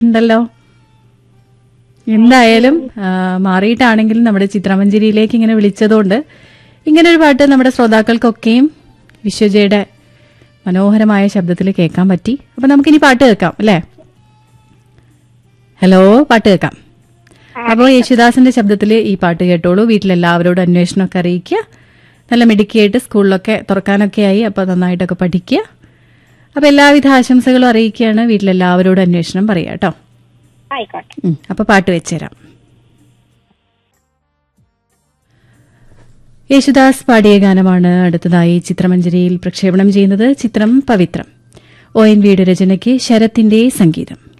ഉണ്ടല്ലോ എന്തായാലും ആ, മാറിയിട്ടാണെങ്കിലും നമ്മുടെ ചിത്രമഞ്ചേരിയിലേക്ക് ഇങ്ങനെ വിളിച്ചതുകൊണ്ട് ഇങ്ങനെ ഒരു പാട്ട് നമ്മുടെ ശ്രോതാക്കൾക്കൊക്കെയും വിശ്വജയുടെ മനോഹരമായ ശബ്ദത്തിൽ കേൾക്കാൻ പറ്റി അപ്പൊ നമുക്കിനി പാട്ട് കേൾക്കാം അല്ലേ ഹലോ പാട്ട് കേൾക്കാം അപ്പോൾ യേശുദാസിന്റെ ശബ്ദത്തിൽ ഈ പാട്ട് കേട്ടോളൂ വീട്ടിലെല്ലാവരോടും അന്വേഷണമൊക്കെ അറിയിക്കുക നല്ല മിടുക്കിയായിട്ട് സ്കൂളിലൊക്കെ തുറക്കാനൊക്കെ ആയി അപ്പോൾ നന്നായിട്ടൊക്കെ പഠിക്കുക അപ്പോൾ എല്ലാവിധ ആശംസകളും അറിയിക്കുകയാണ് വീട്ടിലെല്ലാവരോടും അന്വേഷണം പറയുക കേട്ടോ ആയിക്കോട്ടെ ഉം, അപ്പൊ പാട്ട് വെച്ചുതരാം യേശുദാസ് പാടിയ ഗാനമാണ് അടുത്തതായി ചിത്രമഞ്ജരിയിൽ പ്രക്ഷേപണം ചെയ്യുന്നത് ചിത്രം പവിത്രം ഒ എൻ വിയുടെ രചനയ്ക്ക് ശരത്തിന്റെ സംഗീതം